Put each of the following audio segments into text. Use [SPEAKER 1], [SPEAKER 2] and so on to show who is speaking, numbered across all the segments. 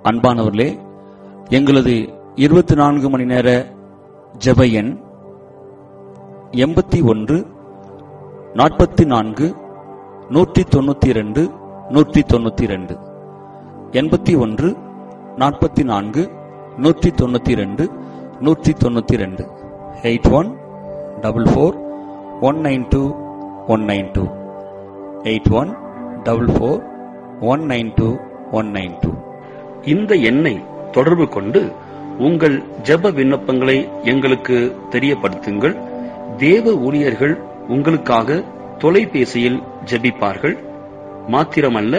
[SPEAKER 1] அன்பானவர்களே எங்களது இருபத்தி நான்கு மணி நேர ஜெப எண் எண்பத்தி ஒன்று நாற்பத்தி நான்கு நூற்றி தொண்ணூத்தி இரண்டு நூற்றி தொண்ணூத்தி இரண்டு எண்பத்தி ஒன்று நாற்பத்தி நான்கு நூற்றி தொண்ணூத்தி இரண்டு நூற்றி தொண்ணூத்தி இரண்டு eight one double four one nine two one nine two eight one double four one nine two one nine two
[SPEAKER 2] இந்த எண்ணை தொடர்பு கொண்டு உங்கள் ஜெப விண்ணப்பங்களை எங்களுக்கு தெரியப்படுத்துங்கள் தேவ ஊழியர்கள் உங்களுக்காக தொலைபேசியில் ஜெபிப்பார்கள் மாத்திரமல்ல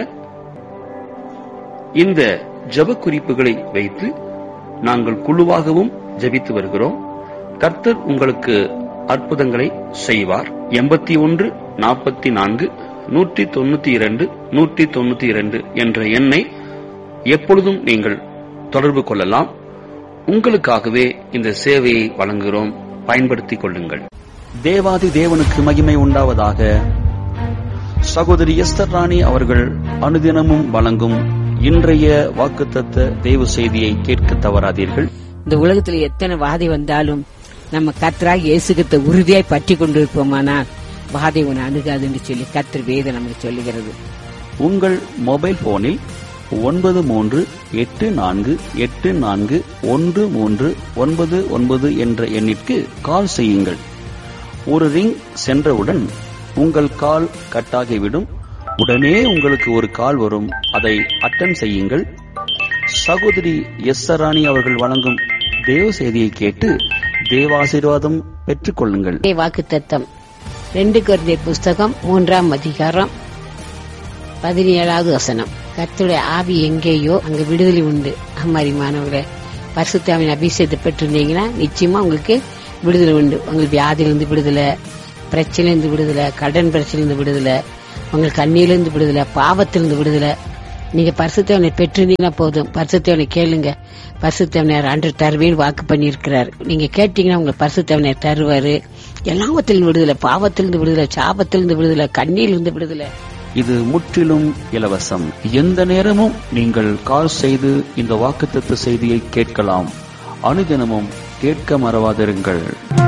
[SPEAKER 2] இந்த ஜெப குறிப்புகளை வைத்து நாங்கள் குழுவாகவும் ஜெபித்து வருகிறோம் கர்த்தர் உங்களுக்கு அற்புதங்களை செய்வார் எண்பத்தி ஒன்று நாற்பத்தி நான்கு நூற்றி தொண்ணூத்தி இரண்டு நூற்றி தொண்ணூத்தி இரண்டு என்ற எண்ணை எப்பொழுதும் நீங்கள் தொடர்பு கொள்ளலாம் உங்களுக்காகவே இந்த சேவையை வழங்குகிறோம் பயன்படுத்திக் கொள்ளுங்கள்
[SPEAKER 1] தேவாதி தேவனுக்கு மகிமை உண்டாவதாக சகோதரி எஸ்தர் ராணி அவர்கள் அனுதினமும் வழங்கும் இன்றைய வாக்குத்தத்த தேவ செய்தியை கேட்க தவறாதீர்கள்
[SPEAKER 3] இந்த உலகத்துல எத்தனை வாதை வந்தாலும் நம்ம கத்தராக இயேசுகிட்ட உறுதியாய் பற்றி கொண்டிருப்போமானால் வாதை உன்னை அணுகாதுன்னு சொல்லி கத்தர் வேதம் நமக்கு சொல்லுகிறது
[SPEAKER 1] உங்கள் மொபைல் போனில் ஒன்பது மூன்று எட்டு நான்கு எட்டு நான்கு ஒன்று மூன்று ஒன்பது ஒன்பது என்ற எண்ணிற்கு கால் செய்யுங்கள் ஒரு ரிங் சென்றவுடன் உங்கள் கால் கட்டாகிவிடும் உடனே உங்களுக்கு ஒரு கால் வரும் அதை அட்டன் செய்யுங்கள் சகோதரி எஸ் ராணி அவர்கள் வழங்கும் தேவ செய்தியை கேட்டு தேவாசீர்வாதம் பெற்றுக் கொள்ளுங்கள்
[SPEAKER 3] வாக்கு தத்தம் ரெண்டு குழந்தையர் புஸ்தகம் மூன்றாம் அதிகாரம் பதினேழாவது வசனம் கர்த்தருடைய ஆவி எங்கேயோ அங்க விடுதலை உண்டு அம்மாரி மாணவர்களே பரிசுத்தாவின் அபிஷேகத்தை பெற்றிருந்தீங்கன்னா நிச்சயமா உங்களுக்கு விடுதலை உண்டு உங்களுக்கு வியாதியிலிருந்து விடுதலை பிரச்சனையிலிருந்து விடுதலை கடன் பிரச்சனையிலிருந்து விடுதலை உங்களுக்கு கண்ணியிலிருந்து விடுதலை பாவத்திலிருந்து விடுதலை நீங்க பரிசுத்தவனை பெற்றிருந்தீங்கன்னா போதும் பரிசுத்தவனை கேளுங்க பரிசுத்தவனர் அன்று தருவேன் வாக்கு பண்ணியிருக்கிறார் நீங்க கேட்டீங்கன்னா உங்க பரிசுத்தவனர் தருவாரு எல்லாவத்திலிருந்து விடுதலை பாவத்திலிருந்து விடுதலை சாபத்திலிருந்து விடுதலை கண்ணியிலிருந்து விடுதலை
[SPEAKER 1] இது முற்றிலும் இலவசம் எந்த நேரமும் நீங்கள் கால் செய்து இந்த வாக்குத்தத்த செய்தியை கேட்கலாம் அனுதினமும் கேட்க மறவாதிருங்கள்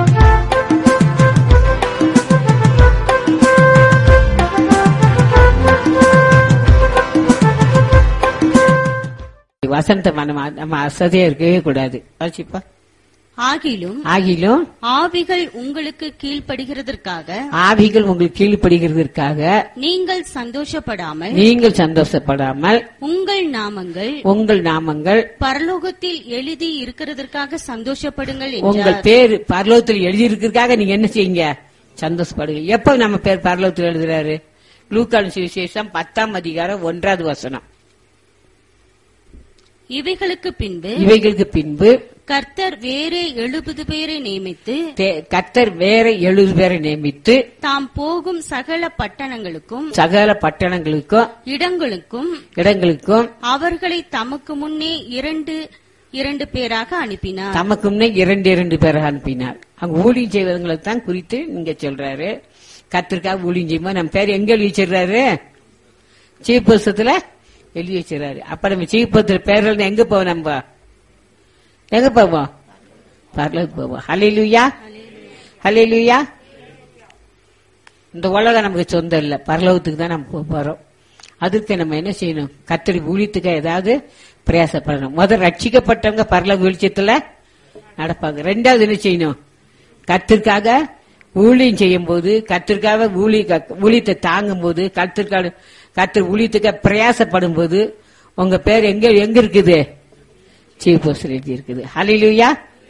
[SPEAKER 3] வசந்த மனம் நம்ம அசதியா இருக்கவே கூடாது வாசிப்பா
[SPEAKER 4] ஆகிலும்
[SPEAKER 3] ஆகிலும்
[SPEAKER 4] ஆவிகள் உங்களுக்கு கீழ்ப்படுகிறதற்காக
[SPEAKER 3] ஆவிகள் உங்களுக்கு கீழ்ப்படுகிறதற்காக
[SPEAKER 4] நீங்கள் சந்தோஷப்படாமல்
[SPEAKER 3] நீங்கள் சந்தோஷப்படாமல்
[SPEAKER 4] உங்கள் நாமங்கள்
[SPEAKER 3] உங்கள் நாமங்கள்
[SPEAKER 4] பரலோகத்தில் எழுதி இருக்கிறதற்காக சந்தோஷப்படுங்கள்
[SPEAKER 3] உங்கள்
[SPEAKER 4] என்றார்
[SPEAKER 3] பேர் பரலோகத்தில் எழுதியிருக்கிறதுக்காக நீங்க என்ன செய்யுங்க சந்தோஷப்படுங்க எப்ப நம்ம பேர் பரலோகத்தில் எழுதுறாரு லூக்கான் சுவிசேஷம் பத்தாம் அதிகாரம் ஒன்றாவது வசனம்
[SPEAKER 4] இவைகளுக்கு பின்பு
[SPEAKER 3] இவைகளுக்கு பின்பு
[SPEAKER 4] கர்த்தர் வேறே எழுபது பேரை நியமித்து
[SPEAKER 3] தே- கர்த்தர் வேற எழுபது பேரை நியமித்து
[SPEAKER 4] தாம் போகும் சகல பட்டணங்களுக்கும்
[SPEAKER 3] சகல பட்டணங்களுக்கும்
[SPEAKER 4] இடங்களுக்கும்
[SPEAKER 3] இடங்களுக்கும்
[SPEAKER 4] அவர்களை தமக்கு முன்னே இரண்டு இரண்டு பேராக அனுப்பினார்
[SPEAKER 3] தமக்கு முன்னே இரண்டு இரண்டு பேரை அனுப்பினார் அங்க ஊழியம் செய்வதங்களை தான் குறித்து நீங்க சொல்றாரு கத்திற்காக ஊழியம் செய்யும்போது நம்ம பேர் எங்க எழுதி வச்சிடுறாரு சீப் புஸ்தத்துல எழுதி வச்சிடறாரு அப்ப நம்ம சீப் புஸ்தத்துல பேர் எழுதி எங்க போவோம் நம்ம எங்க போவோம் பரலோக்கு போவோம் ஹalleluya ஹalleluya இந்த உலகம் நமக்கு சொந்தம் இல்ல பரலோகத்துக்கு தான் நம்ம போக போறோம் அதுக்கு நம்ம என்ன செய்யணும் கத்தரி ஊழியத்துக்கு ஏதாவது பிரயாசப்படணும் முதல் ரட்சிக்கப்பட்டவங்க பரலோக வெளிச்சத்துல நடப்பாங்க ரெண்டாவது என்ன செய்யணும் கத்திற்காக ஊழியம் செய்யும் போது கத்திற்காக ஊழி ஊழியத்தை தாங்கும் போது கத்திற்காக கத்தர் ஊழியத்துக்காக பிரயாசப்படும் போது உங்க பேர் எங்க எங்க இருக்குது சீஃப் போஸ்டர் எழுதி இருக்குது ஹalleluya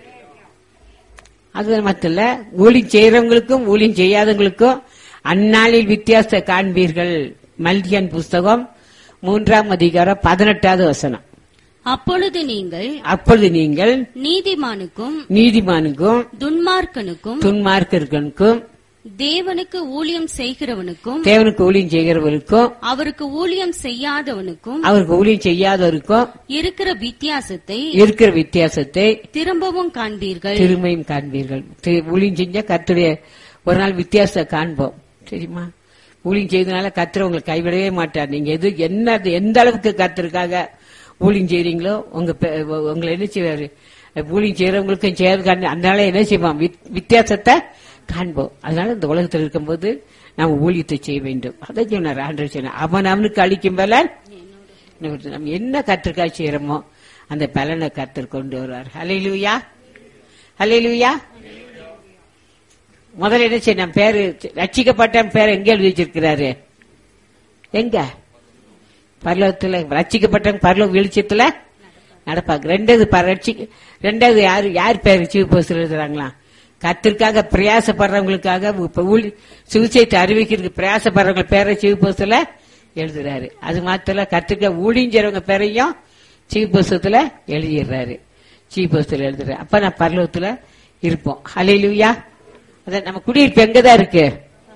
[SPEAKER 3] அது மட்டும் இல்ல ஊழியம் செய்யறவங்களுக்கும் ஊழியம் செய்யாதவங்களுக்கும் அந்நாளில் வித்தியாசத்தை காண்பீர்கள் மல்கியன் புஸ்தகம் மூன்றாம் அதிகாரம் பதினெட்டாவது வசனம்
[SPEAKER 4] அப்பொழுது நீங்கள்
[SPEAKER 3] அப்பொழுது நீங்கள்
[SPEAKER 4] நீதிமானுக்கும்
[SPEAKER 3] நீதிமானுக்கும்
[SPEAKER 4] துன்மார்க்கனுக்கும்
[SPEAKER 3] துன்மார்க்கர்களுக்கும்
[SPEAKER 4] தேவனுக்கு ஊழியம் செய்கிறவனுக்கும்
[SPEAKER 3] தேவனுக்கு ஊழியம் செய்கிறவர்களுக்கும்
[SPEAKER 4] அவருக்கு ஊழியம் செய்யாதவனுக்கும்
[SPEAKER 3] அவருக்கு ஊழியம் செய்யாதவருக்கும்
[SPEAKER 4] இருக்கிற வித்தியாசத்தை
[SPEAKER 3] இருக்கிற வித்தியாசத்தை
[SPEAKER 4] திரும்பவும் காண்பீர்கள்
[SPEAKER 3] திரும்பியும் காண்பீர்கள் தி- ஊழியம் செஞ்சா கத்துடைய ஒரு நாள் வித்தியாசத்தை காண்போம் தெரியுமா ஊழியம் செய்தனால கர்த்தர் உங்களை கைவிடவே மாட்டார் நீங்க எது என்ன எந்த அளவுக்கு கத்திற்காக ஊழியம் செய்றீங்களோ உங்க பெ- உங்களை என்ன செய்வாரு ஊழியம் செய்யறவங்களுக்கும் செய்யாது காண அதனால என்ன செய்வோம் வித்- வித்தியாசத்தை காண்போம் அதனால இந்த உலகத்தில் இருக்கும்போது நாம் ஊழியத்தை செய்ய வேண்டும் அதை சொன்னார் ஆண்டவர் சொன்னார் அவன் அவனுக்கு அளிக்கும் பலன் இன்னொருத்தர் நம்ம என்ன கத்திற்காய் செய்யறோமோ அந்த பலனை கத்தர் கொண்டு வருவார் ஹalleluya ஹalleluya முதல்ல என்ன செய்ய நம்ம பேரு ரட்சிக்கப்பட்ட பேர் எங்க எழுதி வச்சிருக்கிறாரு எங்க பரலோகத்துல ரட்சிக்கப்பட்ட பரலோக வெளிச்சத்துல நடப்பாங்க ரெண்டாவது ப- ரட்சி- ரெண்டாவது யாரு யார் பேர் சிவபோஸ் எழுதுறாங்களா கத்திற்காக பிரயாசப்படுறவங்களுக்காக இப்ப ஊழி சுவிசேஷத்தை அறிவிக்கிறதுக்கு பிரயாசப்படுறவங்க பேரை சிவபோஸ்ல எழுதுறாரு அது மாத்திர கத்திற்காக ஊழிஞ்சறவங்க பேரையும் சிவபோசத்துல எழுதிடுறாரு சிவபோஸ்ல எழுதுறாரு அப்ப நான் பரலோகத்துல இருப்போம் ஹalleluya அதான் நம்ம குடியிருப்பு எங்கதான் இருக்கு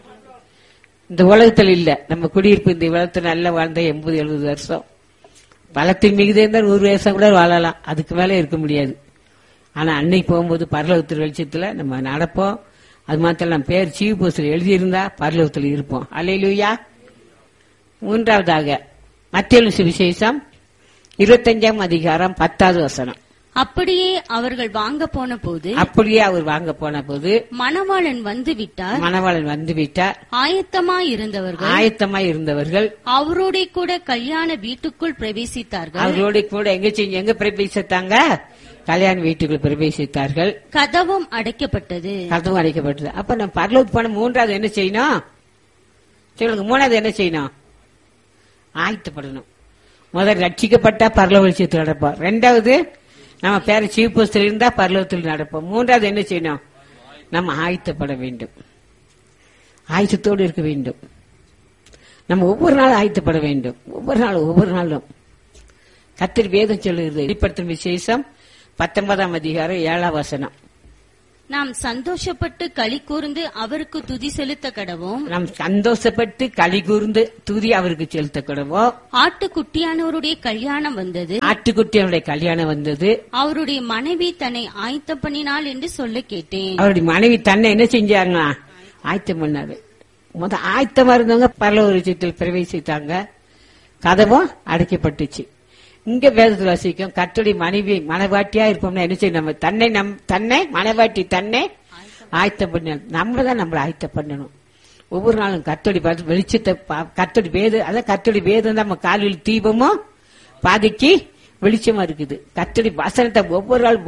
[SPEAKER 3] இந்த உலகத்துல இல்ல நம்ம குடியிருப்பு இந்த உலகத்துல நல்லா வாழ்ந்த எண்பது எழுபது வருஷம் பலத்தின் மிகுதி இருந்தால் நூறு வருஷம் கூட வாழலாம் அதுக்கு மேல இருக்க முடியாது ஆனா அன்னைக்கு போகும்போது பரலோகத்தில் வெளிச்சத்துல நம்ம நடப்போம் அது மாத்திரம் நம்ம பேர் சீவ் போஸ்டில் எழுதியிருந்தா பரலோகத்தில் இருப்போம் அலையிலுயா மூன்றாவதாக மத்திய சுவிசேஷம் இருபத்தஞ்சாம் அதிகாரம் பத்தாவது வசனம்
[SPEAKER 4] அப்படியே அவர்கள் வாங்க போன போது
[SPEAKER 3] அப்படியே அவர் வாங்க போன போது
[SPEAKER 4] மணவாளன் வந்து விட்டார்
[SPEAKER 3] மணவாளன் வந்து விட்டார்
[SPEAKER 4] ஆயத்தமாய் இருந்தவர்கள்
[SPEAKER 3] ஆயத்தமாய் இருந்தவர்கள்
[SPEAKER 4] அவரோட கூட கல்யாண வீட்டுக்குள் பிரவேசித்தார்கள்
[SPEAKER 3] அவரோட கூட எங்க செஞ்சு எங்க பிரவேசித்தாங்க கல்யாண வீட்டுக்குள் பிரவேசித்தார்கள்
[SPEAKER 4] கதவும் அடைக்கப்பட்டது
[SPEAKER 3] கதவு அடைக்கப்பட்டது அப்ப நம்ம பரலோக்கு போன மூன்றாவது என்ன செய்யணும் சொல்லுங்க மூணாவது என்ன செய்யணும் ஆயத்தப்படணும் முதல் ரட்சிக்கப்பட்டா பரலோக விஷயத்தில் நடப்போம் ரெண்டாவது நம்ம பேர சீஃப் போஸ்டில் இருந்தா பரலோகத்தில் நடப்போம் மூன்றாவது என்ன செய்யணும் நம்ம ஆயத்தப்பட வேண்டும் ஆயத்தத்தோடு இருக்க வேண்டும் நம்ம ஒவ்வொரு நாளும் ஆயத்தப்பட வேண்டும் ஒவ்வொரு நாளும் ஒவ்வொரு நாளும் கத்திரி வேதம் சொல்லுகிறது வெளிப்படுத்தும் விசேஷம் பத்தொன்பதாம் அதிகாரம் ஏழாம் வசனம்
[SPEAKER 4] நாம் சந்தோஷப்பட்டு களி கூர்ந்து அவருக்கு துதி செலுத்த கடவும்
[SPEAKER 3] நாம் சந்தோஷப்பட்டு களி கூர்ந்து துதி அவருக்கு செலுத்தக்கூடவோ
[SPEAKER 4] ஆட்டுக்குட்டியானவருடைய கல்யாணம் வந்தது
[SPEAKER 3] ஆட்டுக்குட்டியனுடைய கல்யாணம் வந்தது
[SPEAKER 4] அவருடைய மனைவி தன்னை ஆயத்தம் பண்ணினாள் என்று சொல்ல கேட்டேன்
[SPEAKER 3] அவருடைய மனைவி தன்னை என்ன செஞ்சாங்களா ஆயத்தம் பண்ணாரு முத ஆயத்தமா இருந்தவங்க பரலோக விஷயத்தில் பிரவேசித்தாங்க கதவும் அடைக்கப்பட்டுச்சு இங்க வேதத்தில் வசிக்கும் கத்துடைய மனைவி மனவாட்டியா இருப்போம்னா என்ன செய்யணும் நம்ம தன்னை நம் தன்னை மனவாட்டி தன்னை ஆயத்தம் பண்ண நம்ம தான் நம்மளை ஆயத்தம் பண்ணணும் ஒவ்வொரு நாளும் கத்தோடி வெளிச்சத்தை பா- கத்தோடி வேத அதான் கத்தோடி வேதம் தான் நம்ம காலில் தீபமும் பாதிக்கு வெளிச்சமா இருக்குது கத்தோடி வசனத்தை ஒவ்வொரு நாள்